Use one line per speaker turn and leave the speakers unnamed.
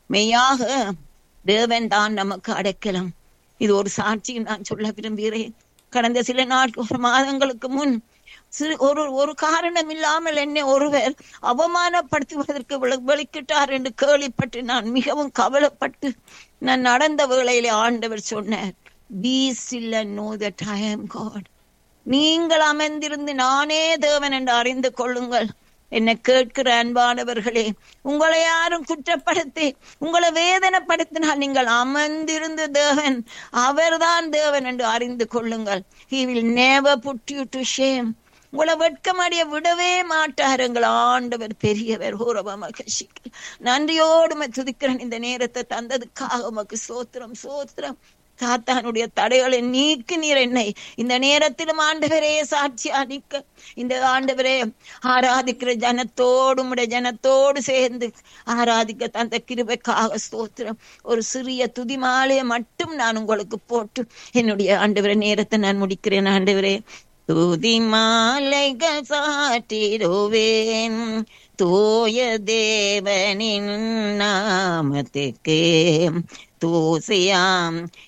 மெய்யாக தேவன் தான் நமக்கு அடைக்கலம் இது ஒரு சாட்சி நான் சொல்ல விரும்புகிறேன் கடந்த சில நாட்கள் ஒரு மாதங்களுக்கு முன் சிறு ஒரு ஒரு காரணம் இல்லாமல் என்னை ஒருவர் அவமானப்படுத்துவதற்கு விள- வெளிக்கிட்டார் என்று கேள்விப்பட்டு நான் மிகவும் கவலைப்பட்டு நான் நடந்த வேளையிலே ஆண்டவர் சொன்னார் be still and know that I am God நீங்கள் அமர்ந்திருந்து நானே தேவன் என்று அறிந்து கொள்ளுங்கள் என்னை கேட்கிற அன்பானவர்களே உங்களை யாரும் குற்றப்படுத்தி உங்களை வேதனைப்படுத்தினால் நீங்கள் அமர்ந்திருந்து தேவன் அவர்தான் தேவன் என்று அறிந்து கொள்ளுங்கள் he will never put you to shame உங்களை வெட்கமடைய விடவே மாட்டார் எங்கள் ஆண்டவர் பெரியவர் ஹோரபமகஷிக்கு நன்றியோடு உம்மை துதிக்கிறேன் இந்த நேரத்தை தந்ததுக்காக உமக்கு சோத்திரம் சோத்திரம் சாத்தானுடைய தடைகளை நீக்கி நீர் என்னை இந்த நேரத்திலும் ஆண்டவரே சாட்சியா நிற்க இந்த ஆண்டவரே ஆராதிக்கிற ஜனத்தோடு உடைய ஜனத்தோடு சேர்ந்து ஆராதிக்க தந்த கிருபைக்காக ஸ்தோத்திரம் ஒரு சிறிய துதி மாலையை மட்டும் நான் உங்களுக்கு போட்டு என்னுடைய ஆண்டவரே நேரத்தை நான் முடிக்கிறேன் ஆண்டவரே துதி மாலைகள் சாட்டிடுவேன் தூய தேவனின் நாமத்துக்கு தூசியாம்